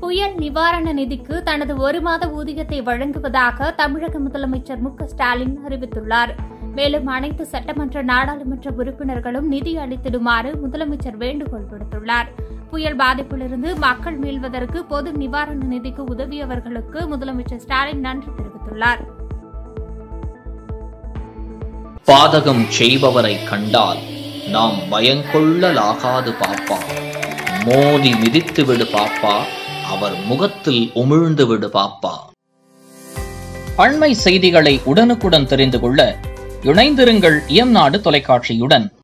புயல் நிவாரண நிதிக்கு தனது ஒரு மாத ஊதியத்தை வழங்குவதாக தமிழக முதலமைச்சர் மு க ஸ்டாலின் அறிவித்துள்ளார் மேலும் அனைத்து சட்டமன்ற நாடாளுமன்ற உறுப்பினர்களும் நிதி அளித்திடுமாறு முதலமைச்சர் வேண்டுகோள் விடுத்துள்ளார் புயல் பாதிப்பிலிருந்து மக்கள் மீள்வதற்கு பொது நிவாரண நிதிக்கு உதவியவர்களுக்கு முதலமைச்சர் ஸ்டாலின் நன்றி தெரிவித்துள்ளார் பாதகம் செய்பவரை கண்டால் நாம் பயங்கொள்ளலாகாது பாப்பா மோதி மிதித்து விடு பாப்பா அவர் முகத்தில் உமிழ்ந்து விடு பாப்பா அண்மை செய்திகளை உடனுக்குடன் தெரிந்து கொள்ள இணைந்திருங்கள் இயம்நாடு தொலைக்காட்சியுடன்